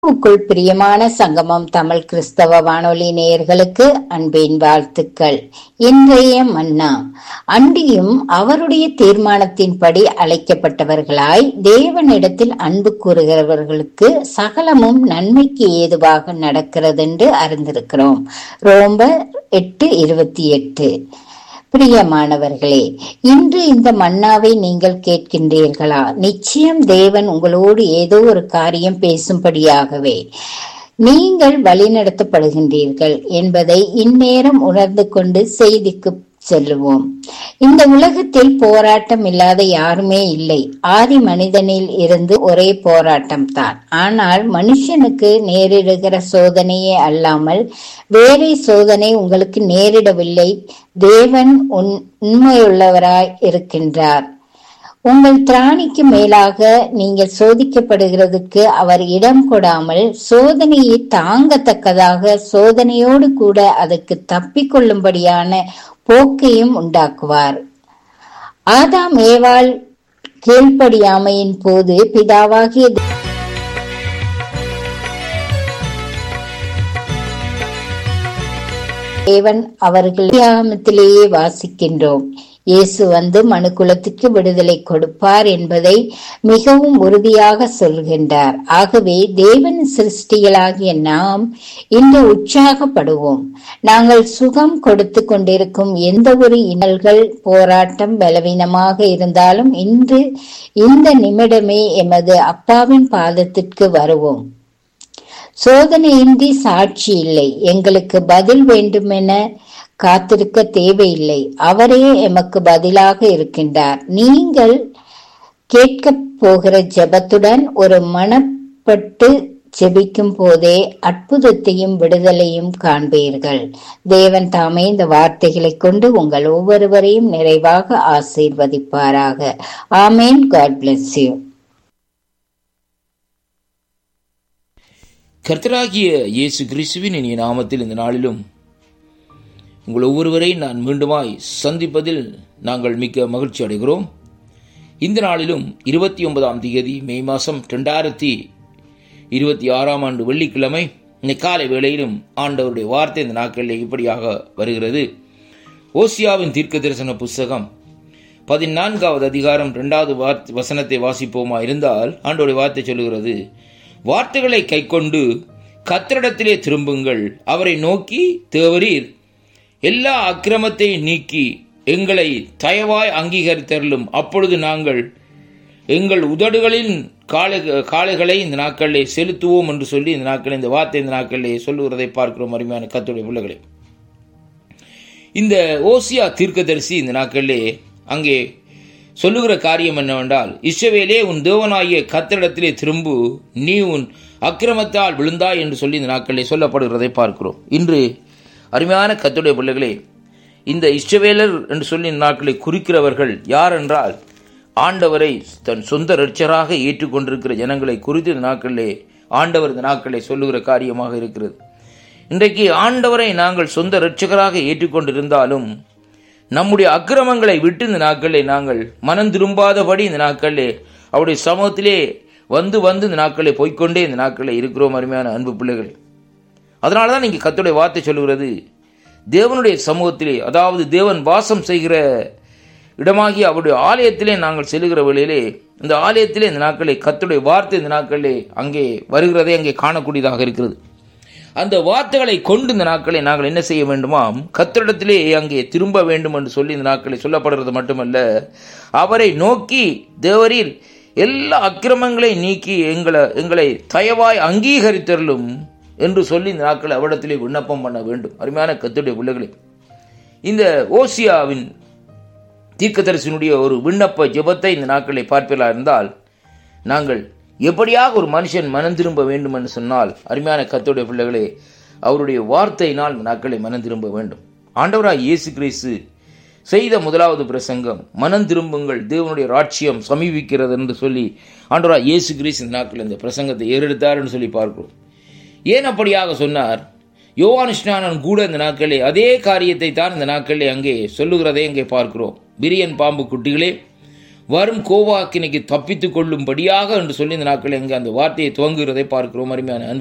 கிறிஸ்துவுக்குள் பிரியமான சங்கமம் தமிழ் கிறிஸ்தவ வானொலி நேயர்களுக்கு அன்பின் வாழ்த்துக்கள் இன்றைய மன்னா அன்றியும் அவருடைய தீர்மானத்தின்படி அழைக்கப்பட்டவர்களாய் தேவனிடத்தில் அன்பு கூறுகிறவர்களுக்கு சகலமும் நன்மைக்கு ஏதுவாக நடக்கிறதென்று அறிந்திருக்கிறோம் ரோம்பர் எட்டு இருபத்தி எட்டு பிரியமானவர்களே இன்று இந்த மன்னாவை நீங்கள் கேட்கின்றீர்களா நிச்சயம் தேவன் உங்களோடு ஏதோ ஒரு காரியம் பேசும்படியாகவே நீங்கள் வழிநடத்தப்படுகின்றீர்கள் என்பதை இந்நேரம் உணர்ந்து கொண்டு செய்திக்கு செல்லுவோம் இந்த உலகத்தில் போராட்டம் இல்லாத யாருமே இல்லை ஆதி மனிதனில் இருந்து ஒரே போராட்டம் தான் ஆனால் மனுஷனுக்கு நேரிடுகிற சோதனையே அல்லாமல் வேறே சோதனை உங்களுக்கு நேரிடவில்லை தேவன் உன் உண்மையுள்ளவராய் இருக்கின்றார் உங்கள் திராணிக்கு மேலாக நீங்கள் சோதிக்கப்படுகிறதுக்கு அவர் இடம் கொடாமல் சோதனையை தாங்கத்தக்கதாக சோதனையோடு கூட அதற்கு தப்பிக்கொள்ளும்படியான போக்கையும் உண்டாக்குவார் ஆதாம் ஏவாள் கீழ்ப்படியாமையின் போது பிதாவாகிய தேவன் அவர்கள் தியாகத்திலேயே வாசிக்கின்றோம் இயேசு வந்து மனுக்குலத்துக்கு விடுதலை கொடுப்பார் என்பதை மிகவும் உறுதியாக சொல்கின்றார் ஆகவே தேவன் சிருஷ்டிகளாகிய நாம் இன்று உற்சாகப்படுவோம் நாங்கள் சுகம் கொடுத்து கொண்டிருக்கும் எந்த ஒரு இன்னல்கள் போராட்டம் பலவீனமாக இருந்தாலும் இன்று இந்த நிமிடமே எமது அப்பாவின் பாதத்திற்கு வருவோம் சோதனையின்றி சாட்சி இல்லை எங்களுக்கு பதில் வேண்டுமென காத்திருக்க தேவையில்லை அவரே எமக்கு பதிலாக இருக்கின்றார் நீங்கள் கேட்க போகிற ஜெபத்துடன் ஒரு மனப்பட்டு ஜெபிக்கும் போதே அற்புதத்தையும் விடுதலையும் காண்பீர்கள் தேவன் தாமே இந்த வார்த்தைகளை கொண்டு உங்கள் ஒவ்வொருவரையும் நிறைவாக ஆசீர்வதிப்பாராக ஆமேன் காட் பிளஸ் யூ கர்த்தராகிய இயேசு கிறிஸ்துவின் இனிய நாமத்தில் இந்த நாளிலும் உங்கள் ஒவ்வொருவரையும் நான் மீண்டுமாய் சந்திப்பதில் நாங்கள் மிக்க மகிழ்ச்சி அடைகிறோம் இந்த நாளிலும் இருபத்தி ஒன்பதாம் தேதி மே மாதம் ரெண்டாயிரத்தி இருபத்தி ஆறாம் ஆண்டு வெள்ளிக்கிழமை இந்த காலை வேளையிலும் ஆண்டவருடைய வார்த்தை இந்த நாட்களில் இப்படியாக வருகிறது ஓசியாவின் தீர்க்க தரிசன புஸ்தகம் பதினான்காவது அதிகாரம் இரண்டாவது வார்த்தை வசனத்தை வாசிப்போமா இருந்தால் ஆண்டோடைய வார்த்தை சொல்லுகிறது வார்த்தைகளை கைக்கொண்டு கத்திரிடத்திலே திரும்புங்கள் அவரை நோக்கி தேவரீர் எல்லா அக்கிரமத்தை நீக்கி எங்களை தயவாய் அங்கீகரித்தருளும் அப்பொழுது நாங்கள் எங்கள் உதடுகளின் காலை காளைகளை இந்த நாட்களிலே செலுத்துவோம் என்று சொல்லி இந்த நாட்களில் இந்த வார்த்தை இந்த நாட்களிலே சொல்லுகிறதை பார்க்கிறோம் அருமையான கத்துடைய பிள்ளைகளை இந்த ஓசியா தீர்க்கதரிசி இந்த நாட்களிலே அங்கே சொல்லுகிற காரியம் என்னவென்றால் இஸ்ரவேலே உன் தேவனாகிய கத்திரிடத்திலே திரும்பு நீ உன் அக்கிரமத்தால் விழுந்தாய் என்று சொல்லி இந்த நாட்களிலே சொல்லப்படுகிறதை பார்க்கிறோம் இன்று அருமையான கத்துடைய பிள்ளைகளே இந்த இஷ்டவேலர் என்று சொல்லி இந்த நாட்களை குறிக்கிறவர்கள் யார் என்றால் ஆண்டவரை தன் சொந்த ரட்சராக ஏற்றுக்கொண்டிருக்கிற ஜனங்களை குறித்து இந்த நாட்களிலே ஆண்டவர் இந்த நாட்களை சொல்லுகிற காரியமாக இருக்கிறது இன்றைக்கு ஆண்டவரை நாங்கள் சொந்த ரட்சகராக ஏற்றுக்கொண்டிருந்தாலும் நம்முடைய அக்கிரமங்களை விட்டு இந்த நாட்களிலே நாங்கள் மனம் திரும்பாதபடி இந்த நாட்களிலே அவருடைய சமூகத்திலே வந்து வந்து இந்த நாட்களிலே போய்கொண்டே இந்த நாட்களில் இருக்கிறோம் அருமையான அன்பு பிள்ளைகளே அதனால தான் இங்கே கத்துடைய வார்த்தை சொல்லுகிறது தேவனுடைய சமூகத்திலே அதாவது தேவன் வாசம் செய்கிற இடமாகி அவருடைய ஆலயத்திலே நாங்கள் செல்லுகிற வேளையிலே இந்த ஆலயத்திலே இந்த நாட்களை கத்துடைய வார்த்தை இந்த நாட்களிலே அங்கே வருகிறதை அங்கே காணக்கூடியதாக இருக்கிறது அந்த வார்த்தைகளை கொண்டு இந்த நாட்களை நாங்கள் என்ன செய்ய வேண்டுமாம் கத்திரிடத்திலே அங்கே திரும்ப வேண்டும் என்று சொல்லி இந்த நாட்களை சொல்லப்படுறது மட்டுமல்ல அவரை நோக்கி தேவரீர் எல்லா அக்கிரமங்களை நீக்கி எங்களை எங்களை தயவாய் அங்கீகரித்தருளும் என்று சொல்லி இந்த நாட்கள் அவரிடத்திலே விண்ணப்பம் பண்ண வேண்டும் அருமையான கத்துடைய பிள்ளைகளே இந்த ஓசியாவின் தீர்க்கதரிசனுடைய ஒரு விண்ணப்ப ஜெபத்தை இந்த நாட்களை பார்ப்பீர்களா இருந்தால் நாங்கள் எப்படியாக ஒரு மனுஷன் மனம் திரும்ப வேண்டும் என்று சொன்னால் அருமையான கத்துடைய பிள்ளைகளே அவருடைய வார்த்தையினால் இந்த நாட்களை மனம் திரும்ப வேண்டும் ஆண்டவராய் இயேசு கிறிஸ்து செய்த முதலாவது பிரசங்கம் மனம் திரும்புங்கள் தேவனுடைய ராட்சியம் சமீபிக்கிறது என்று சொல்லி ஆண்டவராய் இயேசு கிறிஸ்து இந்த நாட்கள் இந்த பிரசங்கத்தை ஏறெடுத்தார் என்று சொல்லி பார்க்கிறோம் ஏன் அப்படியாக சொன்னார் யோவான் ஸ்நானன் கூட இந்த நாட்களே அதே காரியத்தை தான் இந்த நாட்களிலே அங்கே சொல்லுகிறதை அங்கே பார்க்கிறோம் பிரியன் பாம்பு குட்டிகளே வரும் கோவாக்கினைக்கு தப்பித்துக் கொள்ளும்படியாக என்று சொல்லி இந்த நாட்கள் எங்கே அந்த வார்த்தையை துவங்குகிறதை பார்க்கிறோம் அருமையான அன்பு